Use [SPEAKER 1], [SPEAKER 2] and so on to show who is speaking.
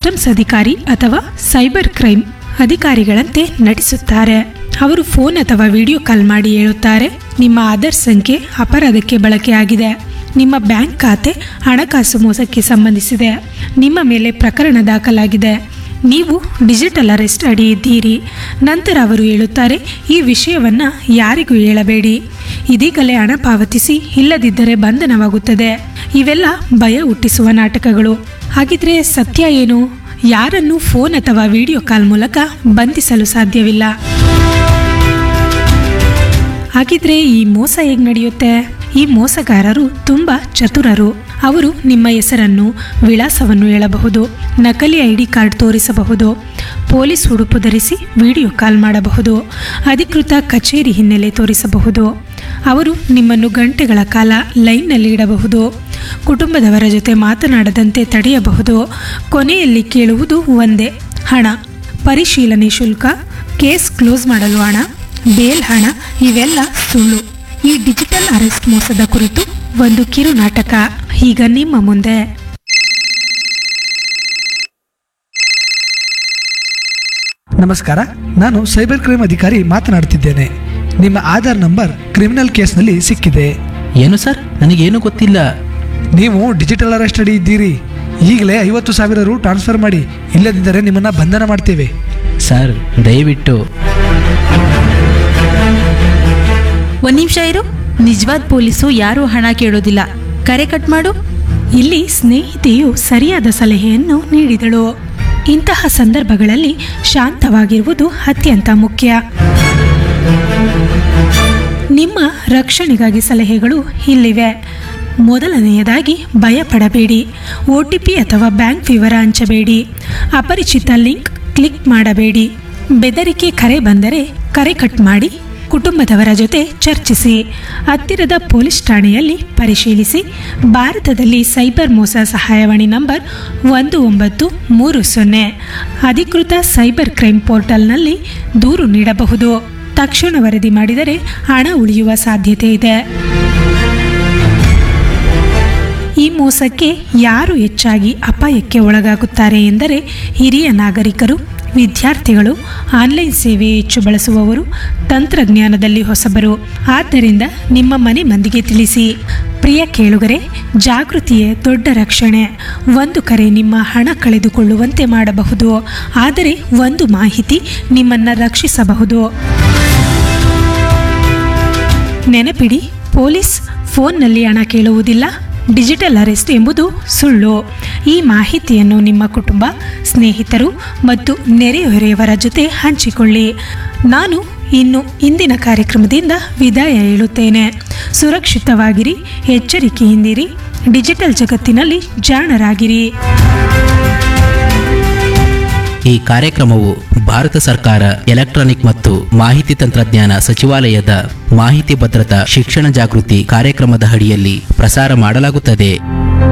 [SPEAKER 1] customs ಅಧಿಕಾರಿ ಅಥವಾ cyber crime ಅಧಿಕಾರಿಗಳಂತೆ ನಟಿಸುತ್ತಾರೆ ಅವರು ಫೋನ್ ಅಥವಾ ವಿಡಿಯೋ ಕಾಲ್ ಮಾಡಿ ಹೇಳುತ್ತಾರೆ ನಿಮ್ಮ ಆಧಾರ್ ಸಂಖ್ಯೆ ಅಪರಾಧಕ್ಕೆ ಬಳಕೆಯಾಗಿದೆ ನಿಮ್ಮ ಬ್ಯಾಂಕ್ ಖಾತೆ ಹಣಕಾಸು ಮೋಸಕ್ಕೆ ಸಂಬಂಧಿಸಿದೆ ನಿಮ್ಮ ಮೇಲೆ ಪ್ರಕರಣ ದಾಖಲಾಗಿದೆ ನೀವು ಡಿಜಿಟಲ್ ಅರೆಸ್ಟ್ ಅಡಿ ಇದ್ದೀರಿ ನಂತರ ಅವರು ಹೇಳುತ್ತಾರೆ ಈ ವಿಷಯವನ್ನು ಯಾರಿಗೂ ಹೇಳಬೇಡಿ ಇದೀಗಲೇ ಹಣ ಪಾವತಿಸಿ ಇಲ್ಲದಿದ್ದರೆ ಬಂಧನವಾಗುತ್ತದೆ ಇವೆಲ್ಲ ಭಯ ಹುಟ್ಟಿಸುವ ನಾಟಕಗಳು ಹಾಗಿದ್ರೆ ಸತ್ಯ ಏನು ಯಾರನ್ನು ಫೋನ್ ಅಥವಾ ವಿಡಿಯೋ ಕಾಲ್ ಮೂಲಕ ಬಂಧಿಸಲು ಸಾಧ್ಯವಿಲ್ಲ ಹಾಗಿದ್ರೆ ಈ ಮೋಸ ಹೇಗೆ ನಡೆಯುತ್ತೆ ಈ ಮೋಸಗಾರರು ತುಂಬ ಚತುರರು ಅವರು ನಿಮ್ಮ ಹೆಸರನ್ನು ವಿಳಾಸವನ್ನು ಹೇಳಬಹುದು ನಕಲಿ ಐ ಡಿ ಕಾರ್ಡ್ ತೋರಿಸಬಹುದು ಪೊಲೀಸ್ ಉಡುಪು ಧರಿಸಿ ವಿಡಿಯೋ ಕಾಲ್ ಮಾಡಬಹುದು ಅಧಿಕೃತ ಕಚೇರಿ ಹಿನ್ನೆಲೆ ತೋರಿಸಬಹುದು ಅವರು ನಿಮ್ಮನ್ನು ಗಂಟೆಗಳ ಕಾಲ ಲೈನ್ನಲ್ಲಿ ಇಡಬಹುದು ಕುಟುಂಬದವರ ಜೊತೆ ಮಾತನಾಡದಂತೆ ತಡೆಯಬಹುದು ಕೊನೆಯಲ್ಲಿ ಕೇಳುವುದು ಒಂದೇ ಹಣ ಪರಿಶೀಲನೆ ಶುಲ್ಕ ಕೇಸ್ ಕ್ಲೋಸ್ ಮಾಡಲು ಹಣ ಬೇಲ್ ಹಣ ಇವೆಲ್ಲ ಸುಳ್ಳು ಈ ಡಿಜಿಟಲ್ ಅರೆಸ್ಟ್ ಮೋಸದ ಕುರಿತು ಒಂದು ಕಿರು ನಾಟಕ ಈಗ ನಿಮ್ಮ ಮುಂದೆ
[SPEAKER 2] ನಮಸ್ಕಾರ ನಾನು ಸೈಬರ್ ಕ್ರೈಮ್ ಅಧಿಕಾರಿ ಮಾತನಾಡುತ್ತಿದ್ದೇನೆ ನಿಮ್ಮ ಆಧಾರ್ ನಂಬರ್ ಕ್ರಿಮಿನಲ್ ಕೇಸ್ನಲ್ಲಿ ಸಿಕ್ಕಿದೆ
[SPEAKER 3] ಏನು ಸರ್ ನನಗೇನು ಗೊತ್ತಿಲ್ಲ
[SPEAKER 2] ನೀವು ಡಿಜಿಟಲ್ ಅರೆಸ್ಟ್ ಅಡಿ ಇದ್ದೀರಿ ಈಗಲೇ ಐವತ್ತು ಸಾವಿರ ರು ಟ್ರಾನ್ಸ್ಫರ್ ಮಾಡಿ ಇಲ್ಲದಿದ್ದರೆ ನಿಮ್ಮನ್ನ ಬಂಧನ ಮಾಡ್ತೇವೆ
[SPEAKER 3] ಸರ್ ದಯವಿಟ್ಟು
[SPEAKER 4] ಒಂದ್ ನಿಮಿಷ ಇರು ನಿಜವಾದ ಪೊಲೀಸು ಯಾರೂ ಹಣ ಕೇಳೋದಿಲ್ಲ ಕರೆ ಕಟ್ ಮಾಡು
[SPEAKER 1] ಇಲ್ಲಿ ಸ್ನೇಹಿತೆಯು ಸರಿಯಾದ ಸಲಹೆಯನ್ನು ನೀಡಿದಳು ಇಂತಹ ಸಂದರ್ಭಗಳಲ್ಲಿ ಶಾಂತವಾಗಿರುವುದು ಅತ್ಯಂತ ಮುಖ್ಯ ನಿಮ್ಮ ರಕ್ಷಣೆಗಾಗಿ ಸಲಹೆಗಳು ಇಲ್ಲಿವೆ ಮೊದಲನೆಯದಾಗಿ ಭಯಪಡಬೇಡಿ ಒ ಟಿ ಪಿ ಅಥವಾ ಬ್ಯಾಂಕ್ ವಿವರ ಹಂಚಬೇಡಿ ಅಪರಿಚಿತ ಲಿಂಕ್ ಕ್ಲಿಕ್ ಮಾಡಬೇಡಿ ಬೆದರಿಕೆ ಕರೆ ಬಂದರೆ ಕರೆ ಕಟ್ ಮಾಡಿ ಕುಟುಂಬದವರ ಜೊತೆ ಚರ್ಚಿಸಿ ಹತ್ತಿರದ ಪೊಲೀಸ್ ಠಾಣೆಯಲ್ಲಿ ಪರಿಶೀಲಿಸಿ ಭಾರತದಲ್ಲಿ ಸೈಬರ್ ಮೋಸ ಸಹಾಯವಾಣಿ ನಂಬರ್ ಒಂದು ಒಂಬತ್ತು ಮೂರು ಸೊನ್ನೆ ಅಧಿಕೃತ ಸೈಬರ್ ಕ್ರೈಮ್ ಪೋರ್ಟಲ್ನಲ್ಲಿ ದೂರು ನೀಡಬಹುದು ತಕ್ಷಣ ವರದಿ ಮಾಡಿದರೆ ಹಣ ಉಳಿಯುವ ಸಾಧ್ಯತೆ ಇದೆ ಈ ಮೋಸಕ್ಕೆ ಯಾರು ಹೆಚ್ಚಾಗಿ ಅಪಾಯಕ್ಕೆ ಒಳಗಾಗುತ್ತಾರೆ ಎಂದರೆ ಹಿರಿಯ ನಾಗರಿಕರು ವಿದ್ಯಾರ್ಥಿಗಳು ಆನ್ಲೈನ್ ಸೇವೆ ಹೆಚ್ಚು ಬಳಸುವವರು ತಂತ್ರಜ್ಞಾನದಲ್ಲಿ ಹೊಸಬರು ಆದ್ದರಿಂದ ನಿಮ್ಮ ಮನೆ ಮಂದಿಗೆ ತಿಳಿಸಿ ಪ್ರಿಯ ಕೇಳುಗರೆ ಜಾಗೃತಿಯೇ ದೊಡ್ಡ ರಕ್ಷಣೆ ಒಂದು ಕರೆ ನಿಮ್ಮ ಹಣ ಕಳೆದುಕೊಳ್ಳುವಂತೆ ಮಾಡಬಹುದು ಆದರೆ ಒಂದು ಮಾಹಿತಿ ನಿಮ್ಮನ್ನು ರಕ್ಷಿಸಬಹುದು ನೆನಪಿಡಿ ಪೊಲೀಸ್ ಫೋನ್ನಲ್ಲಿ ಹಣ ಕೇಳುವುದಿಲ್ಲ ಡಿಜಿಟಲ್ ಅರೆಸ್ಟ್ ಎಂಬುದು ಸುಳ್ಳು ಈ ಮಾಹಿತಿಯನ್ನು ನಿಮ್ಮ ಕುಟುಂಬ ಸ್ನೇಹಿತರು ಮತ್ತು ನೆರೆಹೊರೆಯವರ ಜೊತೆ ಹಂಚಿಕೊಳ್ಳಿ ನಾನು ಇನ್ನು ಇಂದಿನ ಕಾರ್ಯಕ್ರಮದಿಂದ ವಿದಾಯ ಹೇಳುತ್ತೇನೆ ಸುರಕ್ಷಿತವಾಗಿರಿ ಎಚ್ಚರಿಕೆಯಿಂದಿರಿ ಡಿಜಿಟಲ್ ಜಗತ್ತಿನಲ್ಲಿ ಜಾಣರಾಗಿರಿ
[SPEAKER 3] ಈ ಕಾರ್ಯಕ್ರಮವು ಭಾರತ ಸರ್ಕಾರ ಎಲೆಕ್ಟ್ರಾನಿಕ್ ಮತ್ತು ಮಾಹಿತಿ ತಂತ್ರಜ್ಞಾನ ಸಚಿವಾಲಯದ ಮಾಹಿತಿ ಭದ್ರತಾ ಶಿಕ್ಷಣ ಜಾಗೃತಿ ಕಾರ್ಯಕ್ರಮದ ಅಡಿಯಲ್ಲಿ ಪ್ರಸಾರ ಮಾಡಲಾಗುತ್ತದೆ